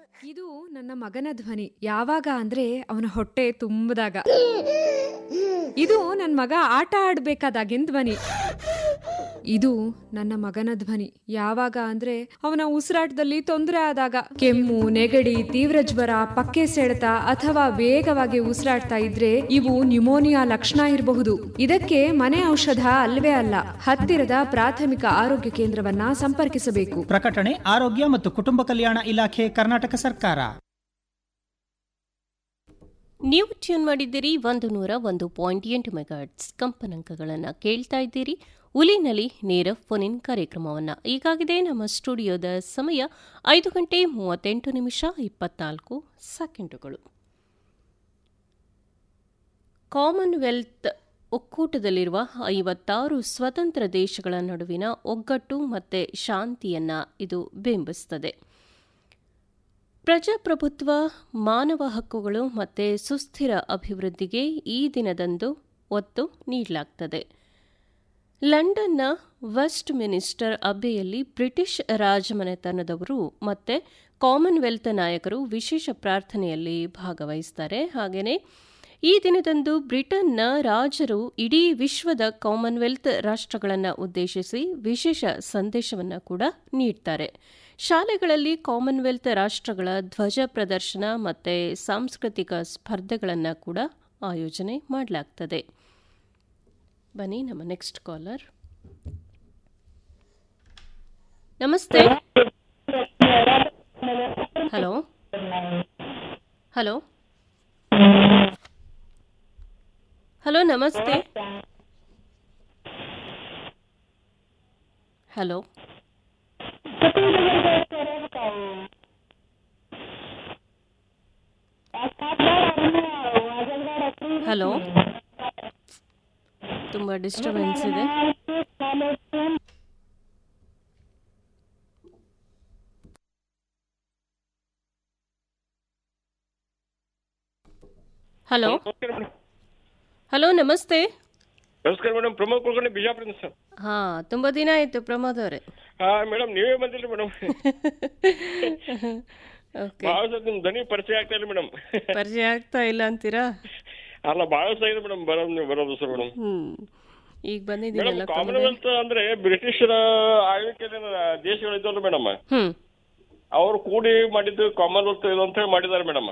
ಇದು ನನ್ನ ಮಗನ ಧ್ವನಿ ಯಾವಾಗ ಅಂದ್ರೆ ಅವನ ಹೊಟ್ಟೆ ತುಂಬದಾಗ ಇದು ನನ್ನ ಮಗ ಆಟ ಆಡ್ಬೇಕಾದಾಗಿನ ಧ್ವನಿ ಇದು ನನ್ನ ಮಗನ ಧ್ವನಿ ಯಾವಾಗ ಅಂದ್ರೆ ಅವನ ಉಸಿರಾಟದಲ್ಲಿ ತೊಂದರೆ ಆದಾಗ ಕೆಮ್ಮು ನೆಗಡಿ ತೀವ್ರ ಜ್ವರ ಪಕ್ಕೆ ಸೆಳೆತ ಅಥವಾ ವೇಗವಾಗಿ ಉಸಿರಾಡ್ತಾ ಇದ್ರೆ ಇವು ನ್ಯುಮೋನಿಯಾ ಲಕ್ಷಣ ಇರಬಹುದು ಇದಕ್ಕೆ ಮನೆ ಔಷಧ ಅಲ್ವೇ ಅಲ್ಲ ಹತ್ತಿರದ ಪ್ರಾಥಮಿಕ ಆರೋಗ್ಯ ಕೇಂದ್ರವನ್ನ ಸಂಪರ್ಕಿಸಬೇಕು ಪ್ರಕಟಣೆ ಆರೋಗ್ಯ ಮತ್ತು ಕುಟುಂಬ ಕಲ್ಯಾಣ ಇಲಾಖೆ ಕರ್ನಾಟಕ ಸರ್ಕಾರ ನೀವು ಟ್ಯೂನ್ ಮಾಡಿದ್ದೀರಿ ಒಂದು ನೂರ ಒಂದು ಪಾಯಿಂಟ್ ಎಂಟು ಮೆಗಾಟ್ಸ್ ಕಂಪನಾಂಕಗಳನ್ನು ಕೇಳ್ತಾ ಇದ್ದೀರಿ ಉಲಿನಲ್ಲಿ ನೇರ ಫೋನಿನ್ ಕಾರ್ಯಕ್ರಮವನ್ನು ಈಗಾಗಿದೆ ನಮ್ಮ ಸ್ಟುಡಿಯೋದ ಸಮಯ ಐದು ಗಂಟೆ ಮೂವತ್ತೆಂಟು ನಿಮಿಷ ಇಪ್ಪತ್ನಾಲ್ಕು ಸೆಕೆಂಡುಗಳು ಕಾಮನ್ವೆಲ್ತ್ ಒಕ್ಕೂಟದಲ್ಲಿರುವ ಐವತ್ತಾರು ಸ್ವತಂತ್ರ ದೇಶಗಳ ನಡುವಿನ ಒಗ್ಗಟ್ಟು ಮತ್ತು ಶಾಂತಿಯನ್ನ ಇದು ಬಿಂಬಿಸುತ್ತದೆ ಪ್ರಜಾಪ್ರಭುತ್ವ ಮಾನವ ಹಕ್ಕುಗಳು ಮತ್ತು ಸುಸ್ಥಿರ ಅಭಿವೃದ್ಧಿಗೆ ಈ ದಿನದಂದು ಒತ್ತು ನೀಡಲಾಗ್ತದೆ ಲಂಡನ್ನ ವೆಸ್ಟ್ ಮಿನಿಸ್ಟರ್ ಅಬ್ಬೆಯಲ್ಲಿ ಬ್ರಿಟಿಷ್ ರಾಜಮನೆತನದವರು ಮತ್ತು ಕಾಮನ್ವೆಲ್ತ್ ನಾಯಕರು ವಿಶೇಷ ಪ್ರಾರ್ಥನೆಯಲ್ಲಿ ಭಾಗವಹಿಸ್ತಾರೆ ಹಾಗೆಯೇ ಈ ದಿನದಂದು ಬ್ರಿಟನ್ನ ರಾಜರು ಇಡೀ ವಿಶ್ವದ ಕಾಮನ್ವೆಲ್ತ್ ರಾಷ್ಟ್ರಗಳನ್ನು ಉದ್ದೇಶಿಸಿ ವಿಶೇಷ ಸಂದೇಶವನ್ನು ಕೂಡ ನೀಡ್ತಾರೆ ಶಾಲೆಗಳಲ್ಲಿ ಕಾಮನ್ವೆಲ್ತ್ ರಾಷ್ಟ್ರಗಳ ಧ್ವಜ ಪ್ರದರ್ಶನ ಮತ್ತು ಸಾಂಸ್ಕೃತಿಕ ಸ್ಪರ್ಧೆಗಳನ್ನು ಕೂಡ ಆಯೋಜನೆ ಮಾಡಲಾಗ್ತದೆ ಬನ್ನಿ ನಮ್ಮ ನೆಕ್ಸ್ಟ್ ಕಾಲರ್ ನಮಸ್ತೆ ಹಲೋ ಹಲೋ ಹಲೋ ನಮಸ್ತೆ ಹಲೋ ಹಲೋ ತುಂಬ ಡಿಸ್ಟರ್ಬೆನ್ಸ್ ಇದೆ ಹಲೋ ಹಲೋ ನಮಸ್ತೆ ನಮಸ್ಕಾರ ಮೇಡಮ್ ಪ್ರಮೋದ್ ಕುಲಕರ್ಣಿ ಬಿಜಾಪುರದಿಂದ ಸರ್ ಹಾ ತುಂಬಾ ದಿನ ಆಯ್ತು ಪ್ರಮೋದ್ ಅವರೇ ಹಾ ಮೇಡಮ್ ನೀವೇ ಬಂದಿಲ್ಲ ಮೇಡಮ್ ಓಕೆ ಭಾಳ ಸರ್ ನಿಮ್ ಧ್ವನಿ ಪರಿಚಯ ಆಗ್ತಾ ಇಲ್ಲ ಮೇಡಮ್ ಪರಿಚಯ ಆಗ್ತಾ ಇಲ್ಲ ಅಂತೀರಾ ಅಲ್ಲ ಭಾಳ ಸಹ ಇದೆ ಮೇಡಮ್ ಬರೋದು ನೀವು ಬರೋದು ಸರ್ ಮೇಡಮ್ ಹ್ಮ್ ಈಗ ಮೇಡಮ್ ಬಂದಿದ್ದೀನಲ್ಲ ಕಮಲ ಕಾಮನ್ವೆಲ್ತ್ ಅಂದ್ರೆ ಬ್ರಿಟಿಷರ ಆಳ್ವಿಕೆ ದೇಶಗಳಿದ್ದಲ್ಲ ಮೇಡಮ್ ಹ್ಮ್ ಅವ್ರು ಕೂಡಿ ಮಾಡಿದ್ದು ಕಾಮನ್ವೆಲ್ತ್ ಇದು ಅಂತ ಹೇಳಿ ಮಾಡಿದ್ದಾರೆ ಮೇಡಮ್